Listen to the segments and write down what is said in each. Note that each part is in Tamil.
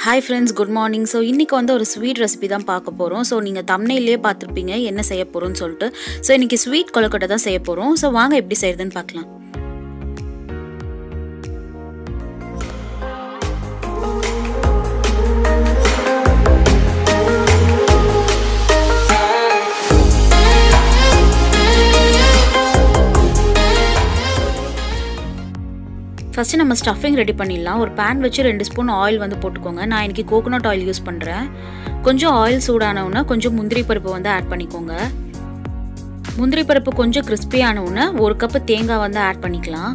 hi friends good morning so இன்றைக்கி வந்து ஒரு ஸ்வீட் ரெசிபி தான் பார்க்க போகிறோம் ஸோ நீங்கள் தமிழ்லேயே பார்த்துருப்பீங்க என்ன செய்ய போகிறோம்னு சொல்லிட்டு ஸோ இன்றைக்கி ஸ்வீட் கொழுக்கட்டை தான் செய்ய போகிறோம் ஸோ வாங்க எப்படி செய்யுதுன்னு பார்க்கலாம் ஃபஸ்ட்டு நம்ம ஸ்டஃபிங் ரெடி பண்ணிடலாம் ஒரு பேன் வச்சு ரெண்டு ஸ்பூன் ஆயில் வந்து போட்டுக்கோங்க நான் இன்றைக்கி கோகோனட் ஆயில் யூஸ் பண்ணுறேன் கொஞ்சம் ஆயில் சூடானவுடனே கொஞ்சம் முந்திரி பருப்பு வந்து ஆட் பண்ணிக்கோங்க முந்திரி பருப்பு கொஞ்சம் கிறிஸ்பியானவுடனே ஒரு கப்பு தேங்காய் வந்து ஆட் பண்ணிக்கலாம்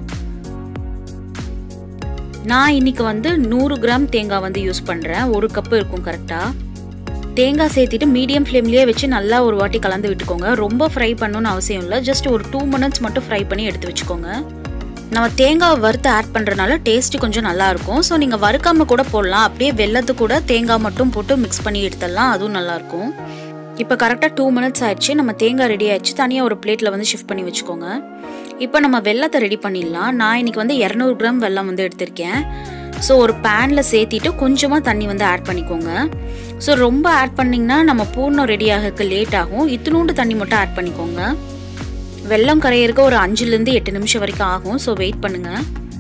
நான் இன்னைக்கு வந்து நூறு கிராம் தேங்காய் வந்து யூஸ் பண்ணுறேன் ஒரு கப்பு இருக்கும் கரெக்டாக தேங்காய் சேர்த்திட்டு மீடியம் ஃப்ளேம்லேயே வச்சு நல்லா ஒரு வாட்டி கலந்து விட்டுக்கோங்க ரொம்ப ஃப்ரை பண்ணணும்னு அவசியம் இல்லை ஜஸ்ட் ஒரு டூ மினிட்ஸ் மட்டும் ஃப்ரை பண்ணி எடுத்து வச்சுக்கோங்க நம்ம தேங்காய் வறுத்து ஆட் பண்ணுறதுனால டேஸ்ட்டு கொஞ்சம் நல்லாயிருக்கும் ஸோ நீங்கள் வறுக்காமல் கூட போடலாம் அப்படியே வெள்ளத்து கூட தேங்காய் மட்டும் போட்டு மிக்ஸ் பண்ணி எடுத்துடலாம் அதுவும் நல்லாயிருக்கும் இப்போ கரெக்டாக டூ மினிட்ஸ் ஆயிடுச்சு நம்ம தேங்காய் ரெடி ஆயிடுச்சு தனியாக ஒரு பிளேட்டில் வந்து ஷிஃப்ட் பண்ணி வச்சுக்கோங்க இப்போ நம்ம வெள்ளத்தை ரெடி பண்ணிடலாம் நான் இன்னைக்கு வந்து இரநூறு கிராம் வெள்ளம் வந்து எடுத்திருக்கேன் ஸோ ஒரு பேனில் சேர்த்திட்டு கொஞ்சமாக தண்ணி வந்து ஆட் பண்ணிக்கோங்க ஸோ ரொம்ப ஆட் பண்ணிங்கன்னா நம்ம பூர்ணம் ரெடி ஆகிறதுக்கு லேட் ஆகும் இத்தினூண்டு தண்ணி மட்டும் ஆட் பண்ணிக்கோங்க வெள்ளம் கரையிறக்க ஒரு அஞ்சுலேருந்து எட்டு நிமிஷம் வரைக்கும் ஆகும் ஸோ வெயிட் பண்ணுங்க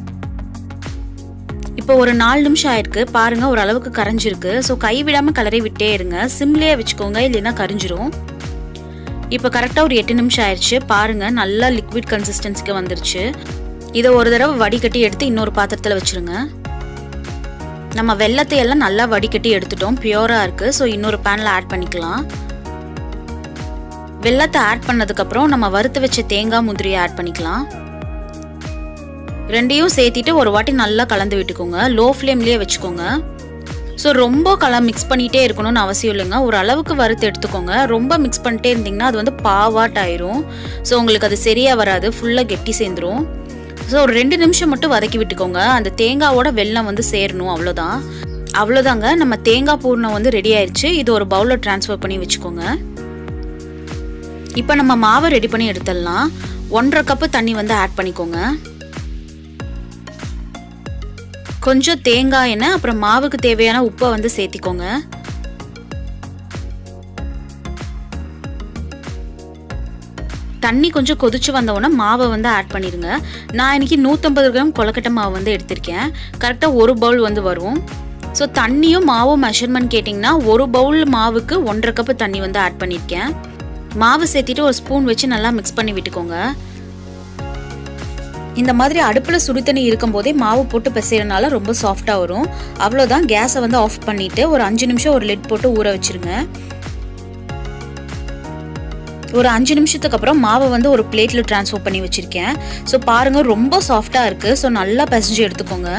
இப்போ ஒரு நாலு நிமிஷம் ஆயிருக்கு பாருங்க ஒரு அளவுக்கு கரைஞ்சிருக்கு ஸோ கை விடாம கலரை விட்டே இருங்க சிம்லேயே வச்சுக்கோங்க இல்லைன்னா கரைஞ்சிரும் இப்போ கரெக்டாக ஒரு எட்டு நிமிஷம் ஆயிடுச்சு பாருங்க நல்லா லிக்விட் கன்சிஸ்டன்சிக்கு வந்துருச்சு இதை ஒரு தடவை வடிகட்டி எடுத்து இன்னொரு பாத்திரத்தில் வச்சிருங்க நம்ம வெள்ளத்தை எல்லாம் நல்லா வடிகட்டி எடுத்துட்டோம் பியூராக இருக்குது ஸோ இன்னொரு பேனில் ஆட் பண்ணிக்கலாம் வெள்ளத்தை ஆட் பண்ணதுக்கப்புறம் நம்ம வறுத்து வச்ச தேங்காய் முந்திரியை ஆட் பண்ணிக்கலாம் ரெண்டையும் சேர்த்திட்டு ஒரு வாட்டி நல்லா கலந்து விட்டுக்கோங்க லோ ஃப்ளேம்லேயே வச்சுக்கோங்க ஸோ ரொம்ப கலர் மிக்ஸ் பண்ணிகிட்டே இருக்கணும்னு அவசியம் இல்லைங்க ஒரு அளவுக்கு வறுத்து எடுத்துக்கோங்க ரொம்ப மிக்ஸ் பண்ணிட்டே இருந்தீங்கன்னா அது வந்து பாவாட் ஆயிரும் ஸோ உங்களுக்கு அது சரியாக வராது ஃபுல்லாக கெட்டி சேர்ந்துரும் ஸோ ஒரு ரெண்டு நிமிஷம் மட்டும் வதக்கி விட்டுக்கோங்க அந்த தேங்காவோட வெள்ளம் வந்து சேரணும் அவ்வளோதான் அவ்வளோதாங்க நம்ம தேங்காய் பூர்ணம் வந்து ரெடி ஆயிடுச்சு இது ஒரு பவுலில் ட்ரான்ஸ்ஃபர் பண்ணி வச்சுக்கோங்க இப்போ நம்ம மாவை ரெடி பண்ணி எடுத்துடலாம் ஒன்றரை கப்பு தண்ணி வந்து ஆட் பண்ணிக்கோங்க கொஞ்சம் தேங்காய் எண்ணெய் அப்புறம் மாவுக்கு தேவையான உப்பை வந்து சேர்த்திக்கோங்க தண்ணி கொஞ்சம் கொதிச்சு வந்தவுடனே மாவை வந்து ஆட் பண்ணிடுங்க நான் இன்னைக்கு நூற்றம்பது கிராம் கொலக்கட்டை மாவு வந்து எடுத்திருக்கேன் கரெக்டாக ஒரு பவுல் வந்து வரும் ஸோ தண்ணியும் மாவும் மெஷர்மெண்ட் கேட்டிங்கன்னா ஒரு பவுல் மாவுக்கு ஒன்றரை கப்பு தண்ணி வந்து ஆட் பண்ணியிருக்கேன் மாவு சேர்த்திட்டு ஒரு ஸ்பூன் வச்சு நல்லா மிக்ஸ் பண்ணி விட்டுக்கோங்க இந்த மாதிரி அடுப்பில் சுடு தண்ணி இருக்கும் போதே மாவு போட்டு பிசைறனால ரொம்ப சாஃப்டாக வரும் அவ்வளோதான் கேஸை வந்து ஆஃப் பண்ணிவிட்டு ஒரு அஞ்சு நிமிஷம் ஒரு லெட் போட்டு ஊற வச்சுருங்க ஒரு அஞ்சு நிமிஷத்துக்கு அப்புறம் மாவை வந்து ஒரு பிளேட்டில் ட்ரான்ஸ்ஃபர் பண்ணி வச்சுருக்கேன் ஸோ பாருங்கள் ரொம்ப சாஃப்டாக இருக்குது ஸோ நல்லா பிசைஞ்சு எடுத்துக்கோங்க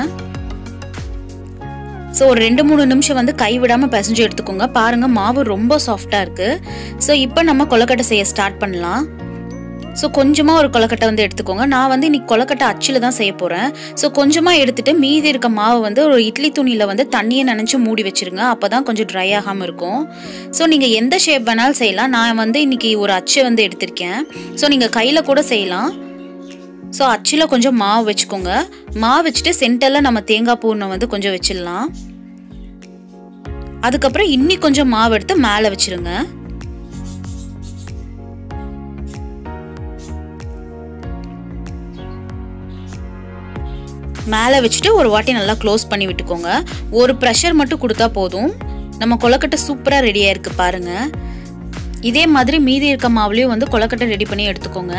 ஸோ ஒரு ரெண்டு மூணு நிமிஷம் வந்து கை விடாமல் பிசைஞ்சு எடுத்துக்கோங்க பாருங்கள் மாவு ரொம்ப சாஃப்டாக இருக்குது ஸோ இப்போ நம்ம கொலக்கட்டை செய்ய ஸ்டார்ட் பண்ணலாம் ஸோ கொஞ்சமாக ஒரு கொலக்கட்டை வந்து எடுத்துக்கோங்க நான் வந்து இன்னைக்கு கொலக்கட்டை அச்சில் தான் செய்ய போகிறேன் ஸோ கொஞ்சமாக எடுத்துட்டு மீதி இருக்க மாவை வந்து ஒரு இட்லி துணியில் வந்து தண்ணியை நினச்சி மூடி வச்சிருங்க அப்போ தான் கொஞ்சம் ட்ரை ஆகாமல் இருக்கும் ஸோ நீங்கள் எந்த ஷேப் வேணாலும் செய்யலாம் நான் வந்து இன்னைக்கு ஒரு அச்சு வந்து எடுத்திருக்கேன் ஸோ நீங்கள் கையில் கூட செய்யலாம் ஸோ அச்சில் கொஞ்சம் மாவு வச்சுக்கோங்க மாவு வச்சுட்டு சென்டரில் நம்ம தேங்காய் பூர்ணம் வந்து கொஞ்சம் வச்சிடலாம் அதுக்கப்புறம் இன்னி கொஞ்சம் மாவு எடுத்து மேலே வச்சிருங்க மேலே வச்சுட்டு ஒரு வாட்டி நல்லா க்ளோஸ் பண்ணி விட்டுக்கோங்க ஒரு ப்ரெஷர் மட்டும் கொடுத்தா போதும் நம்ம கொலக்கட்டை சூப்பராக ரெடியாக இருக்குது பாருங்கள் இதே மாதிரி மீதி இருக்க மாவுலேயும் வந்து கொலக்கட்டை ரெடி பண்ணி எடுத்துக்கோங்க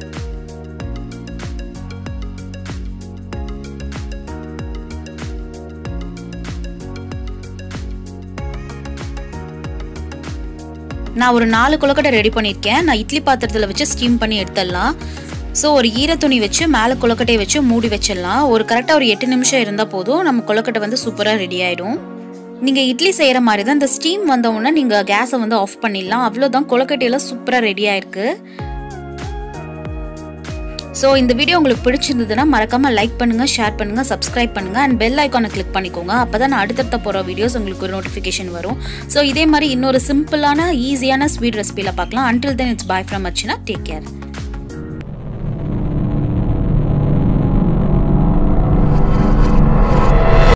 நான் ஒரு நாலு கொலக்கட்டை ரெடி பண்ணியிருக்கேன் நான் இட்லி பாத்திரத்தில் வச்சு ஸ்டீம் பண்ணி எடுத்துடலாம் ஸோ ஒரு ஈரத்துணி வச்சு மேலே கொலக்கட்டையை வச்சு மூடி வச்சிடலாம் ஒரு கரெக்டாக ஒரு எட்டு நிமிஷம் இருந்தால் போதும் நம்ம கொலக்கட்டை வந்து சூப்பராக ரெடி ஆகிடும் நீங்கள் இட்லி செய்கிற மாதிரி தான் இந்த ஸ்டீம் வந்தவுடனே நீங்கள் கேஸை வந்து ஆஃப் பண்ணிடலாம் அவ்வளோதான் கொலக்கட்டையெல்லாம் சூப்பராக ரெடி ஆயிருக்கு ஸோ இந்த வீடியோ உங்களுக்கு பிடிச்சிருந்ததுன்னா மறக்காமல் லைக் பண்ணுங்கள் ஷேர் பண்ணுங்கள் சப்ஸ்கிரைப் பண்ணுங்கள் அண்ட் பெல் ஐக்கானை கிளிக் பண்ணிக்கோங்க அப்போ தான் நான் அடுத்தடுத்த போகிற வீடியோஸ் உங்களுக்கு ஒரு நோட்டிஃபிகேஷன் வரும் ஸோ இதே மாதிரி இன்னொரு சிம்பிளான ஈஸியான ஸ்வீட் ரெசிபியில் பார்க்கலாம் until then it's bye from Achuna take care